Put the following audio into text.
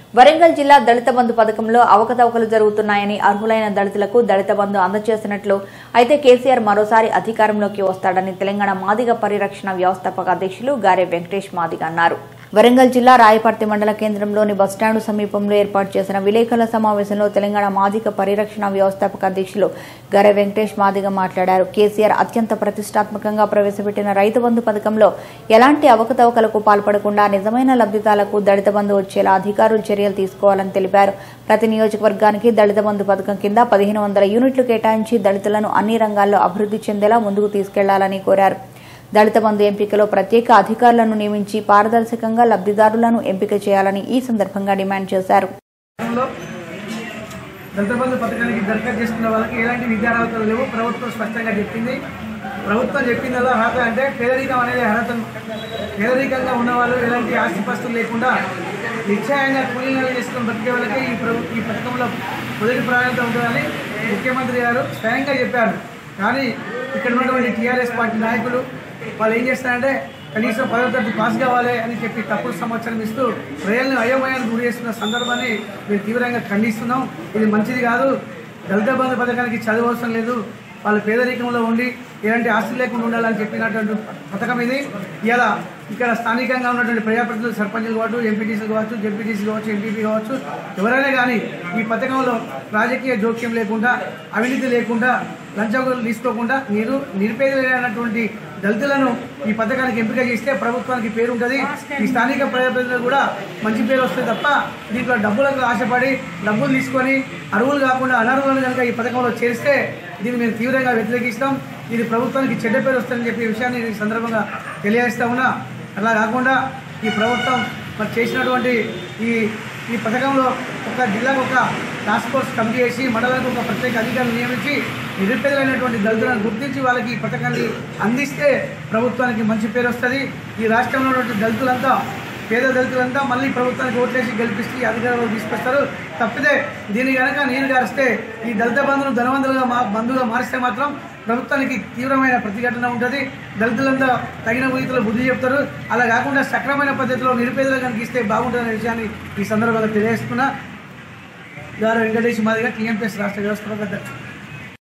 వరంగల్ జిల్లా దళిత బంధు పథకంలో అవకతవకలు జరుగుతున్నాయని అర్హులైన దళితులకు దళిత బంధు అందజేసినట్లు అయితే కేసీఆర్ మరోసారి అధికారంలోకి వస్తాడని తెలంగాణ మాదిగ పరిరక్షణ వ్యవస్థాపక అధ్యక్షులు గారే వెంకటేష్ మాదిగ అన్నారు వరంగల్ జిల్లా రాయపర్తి మండల కేంద్రంలోని బస్టాండు సమీపంలో ఏర్పాటు చేసిన విలేకరుల సమావేశంలో తెలంగాణ మాదిగ పరిరక్షణ వ్యవస్థాపక అధ్యక్షులు గరే వెంకటేష్ మాదిగ మాట్లాడారు కేసీఆర్ అత్యంత ప్రతిష్టాత్మకంగా ప్రవేశపెట్టిన రైతు బంధు పథకంలో ఎలాంటి అవకతవకలకు పాల్పడకుండా నిజమైన లబ్ధిదారులకు దళిత బంధు వచ్చేలా అధికారులు చర్యలు తీసుకోవాలని తెలిపారు ప్రతి నియోజకవర్గానికి దళిత బంధు పథకం కింద పదిహేను వందల యూనిట్లు కేటాయించి దళితులను అన్ని రంగాల్లో అభివృద్ధి చెందేలా ముందుకు తీసుకెళ్లాలని కోరారు దళిత బంధు ఎంపికలో ప్రత్యేక అధికారులను నియమించి పారదర్శకంగా లబ్ధిదారులను ఎంపిక చేయాలని ఈ సందర్భంగా డిమాండ్ చేశారు రాష్ట్రంలో దళిత బంధు పథకానికి దరఖాస్తు చేసుకున్న వాళ్ళకి ఎలాంటి విద్యార్హతలు లేవు ప్రభుత్వం స్పష్టంగా చెప్పింది ప్రభుత్వం చెప్పిందల్లా అర్హత అంటే పేదరికం అనేది అర్హత పేదరికంగా ఉన్న వాళ్ళు ఎలాంటి ఆస్తిపస్తులు లేకుండా నిశ్చయంగా కూలీనాలు చేసుకుని బతికే వాళ్ళకి ఈ ప్రభు ఈ పథకంలో మొదటి ప్రాధాన్యత ఉంటుందని ముఖ్యమంత్రి గారు స్వయంగా చెప్పారు కానీ ఇక్కడ ఉన్నటువంటి టీఆర్ఎస్ పార్టీ నాయకులు వాళ్ళు ఏం చేస్తారంటే కనీసం పదో తరగతి పాస్ కావాలి అని చెప్పి తప్పుడు సమాచారం ఇస్తూ ప్రజలను అయోమయానికి గురి చేస్తున్న సందర్భాన్ని మేము తీవ్రంగా ఖండిస్తున్నాం ఇది మంచిది కాదు దళిత బంధు పథకానికి చదువు అవసరం లేదు వాళ్ళు పేదరికంలో ఉండి ఎలాంటి ఆస్తి లేకుండా ఉండాలని చెప్పినటువంటి పథకం ఇది ఇలా ఇక్కడ స్థానికంగా ఉన్నటువంటి ప్రజాప్రతినిధులు సర్పంచులు కావచ్చు ఎంపీటీసీలు కావచ్చు జెడ్పీటీసీ కావచ్చు ఎంపీపీ కావచ్చు ఎవరైనా కానీ ఈ పథకంలో రాజకీయ జోక్యం లేకుండా అవినీతి లేకుండా లంచగొలు తీసుకోకుండా మీరు నిరుపేదలైనటువంటి దళితులను ఈ పథకానికి ఎంపిక చేస్తే ప్రభుత్వానికి పేరు ఉంటుంది ఈ స్థానిక ప్రజాప్రతినిధులు కూడా మంచి పేరు వస్తుంది తప్ప దీంట్లో డబ్బులకు ఆశపడి డబ్బులు తీసుకొని అరువులు కాకుండా అనర్హులను కనుక ఈ పథకంలో చేస్తే దీన్ని మేము తీవ్రంగా వ్యతిరేకిస్తాం ఇది ప్రభుత్వానికి చెడ్డ పేరు వస్తుందని చెప్పే విషయాన్ని ఈ సందర్భంగా తెలియజేస్తా ఉన్నా అలా కాకుండా ఈ ప్రభుత్వం మరి చేసినటువంటి ఈ ఈ పథకంలో ఒక జిల్లాకు ఒక టాస్క్ ఫోర్స్ కమిటీ చేసి మండలానికి ఒక ప్రత్యేక అధికారులు నియమించి నిరుపేదలైనటువంటి దళితులను గుర్తించి వాళ్ళకి ఈ పథకాన్ని అందిస్తే ప్రభుత్వానికి మంచి పేరు వస్తుంది ఈ రాష్ట్రంలో ఉన్నటువంటి దళితులంతా పేద దళితులంతా మళ్ళీ ప్రభుత్వానికి ఓట్లేసి గెలిపిస్తే ఈ అధికారంలో తీసుకొస్తారు తప్పితే దీన్ని కనుక నేను గారిస్తే ఈ దళిత బంధువులు ధనవంతులుగా మా బంధువుగా మారిస్తే మాత్రం ప్రభుత్వానికి తీవ్రమైన ప్రతిఘటన ఉంటుంది దళితులంతా తగిన రీతిలో బుద్ధి చెప్తారు అలా కాకుండా సక్రమైన పద్ధతిలో నిరుపేదలు కనుక ఇస్తే బాగుంటుందనే విషయాన్ని ఈ సందర్భంగా తెలియజేస్తున్నా గారు వెంకటేష్ మాదిగా టీఎంపీఎస్ రాష్ట్ర వ్యవస్థాపక అధ్యక్షుడు